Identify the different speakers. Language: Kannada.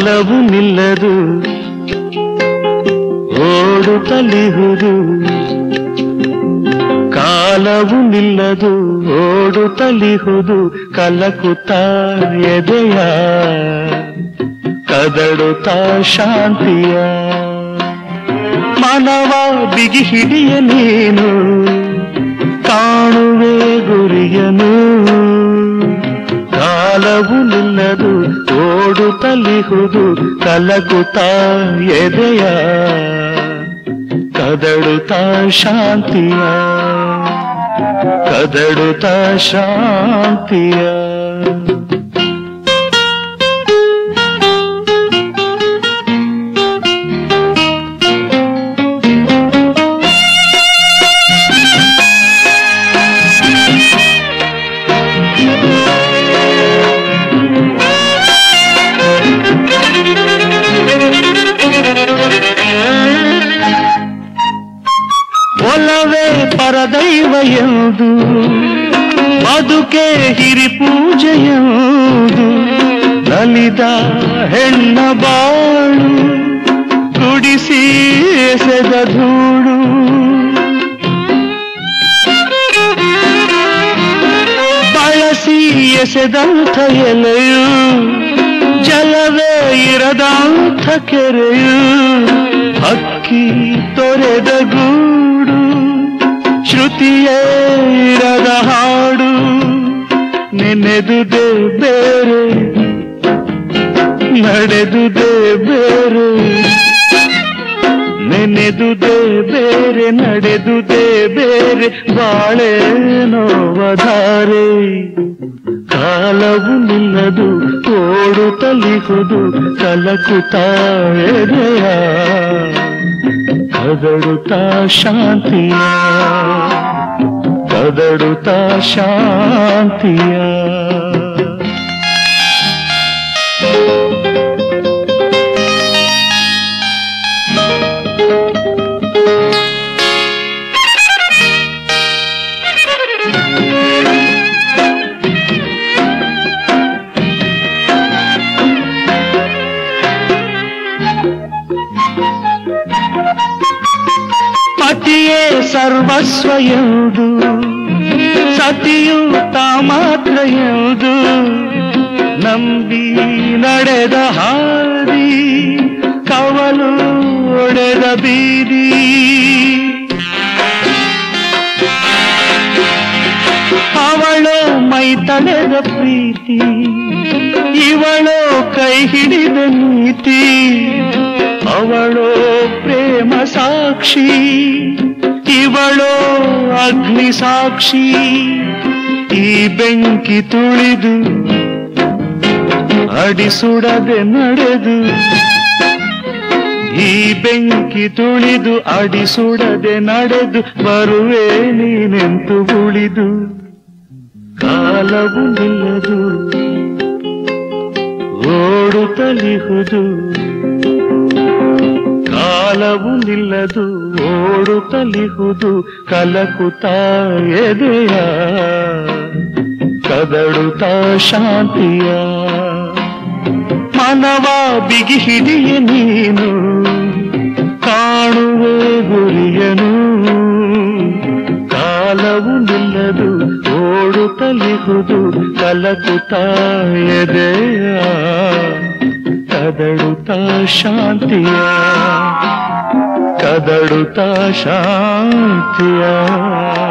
Speaker 1: ಕಾಲವು ನಿಲ್ಲದು ಓಡುತ್ತಲಿಹುದು ಕಾಲವು ನಿಲ್ಲದು ಓಡುತ್ತಲಿಹುದು ಕಲಕುತ್ತ ಎದೆಯ ಕದಡುತ್ತ ಶಾಂತಿಯ ಮನವ ಬಿಗಿ ಹಿಡಿಯ ನೀನು ಕಾಣುವೆ ಗುರಿಯನು ಕಾಲವು ನಿಲ್ಲದು ಓಡುತ್ತಲಿಹುದು ಕಲಕುತ್ತ ಎದೆಯ ಕದಡುತ್ತ ಶಾಂತಿಯ ಕದಡುತ್ತ ಶಾಂತಿಯ ಒಲವೇ ಪರದೈವ ಎಂದು ಬದುಕೆ ಹಿರಿ ಪೂಜೆಯುವುದು ನಲಿದ ಹೆಣ್ಣ ಬಾಳು ಕುಡಿಸಿ ಎಸೆದ ಧೂಳು ಬಳಸಿ ಎಸೆದಂಥ ಎಲೆಯು ಜಲವೇ ಇರದಂಥ ಕೆರೆಯು ಅಕ್ಕಿ ತೊರೆದ ಗೂಡು ಶ್ರುತಿಯೇ ಇರದ ಹಾಡು ನೆನೆದುದೇ ಬೇರೆ ನಡೆದುದೇ ಬೇರೆ ನೆನೆದುದೇ ಬೇರೆ ನಡೆದುದೇ ಬೇರೆ ಬಾಳೆ ನೋವಧಾರೆ ಕಾಲವು ನಿಲ್ಲದು ಓಡುತ್ತಲಿಹುದು ಕಲಕುತ್ತಾ ಎದೆಯ ಕದಡುತ್ತಾ ಶಾಂತಿಯ ಕದಡುತ್ತಾ ಶಾಂತಿಯ ಪತಿಯೇ ಸರ್ವಸ್ವ ಎಂದು ಸತಿಯು ತಾ ಮಾತ್ರ ಎಂದು ನಂಬಿ ನಡೆದ ಹಾದಿ ಕವಲು ಒಡೆದ ಬೀದಿ ಅವಳು ಮೈ ತಳೆದ ಪ್ರೀತಿ ಇವಳು ಕೈ ಹಿಡಿದ ನೀತಿ ಅವಳೋ ಪ್ರೇಮ ಸಾಕ್ಷಿ ಇವಳೋ ಅಗ್ನಿ ಸಾಕ್ಷಿ ಈ ಬೆಂಕಿ ತುಳಿದು ಅಡಿಸುಡದೆ ನಡೆದು ಈ ಬೆಂಕಿ ತುಳಿದು ಅಡಿಸುಡದೆ ನಡೆದು ಬರುವೆ ನೀನೆಂತು ಉಳಿದು ಕಾಲವು ನಿಲ್ಲದು ಓಡುತ್ತಲಿಹುದು ಕಾಲವು ನಿಲ್ಲದು ಓಡುತ್ತಲಿಹುದು ಕಲಕುತ್ತ ಎದೆಯ ಕದಡುತ್ತ ಶಾಂತಿಯ ಮನವ ಬಿಗಿ ಹಿಡಿಯ ನೀನು ಕಾಣುವೆ ಗುರಿಯನು ಕಾಲವು ನಿಲ್ಲದು ಓಡುತ್ತಲಿಹುದು ಕಲಕುತ್ತ ಎದೆಯ ಕದಡುತ್ತ ಶಾಂತಿಯ ಕದಡುತ್ತ ಶಾಂತಿಯ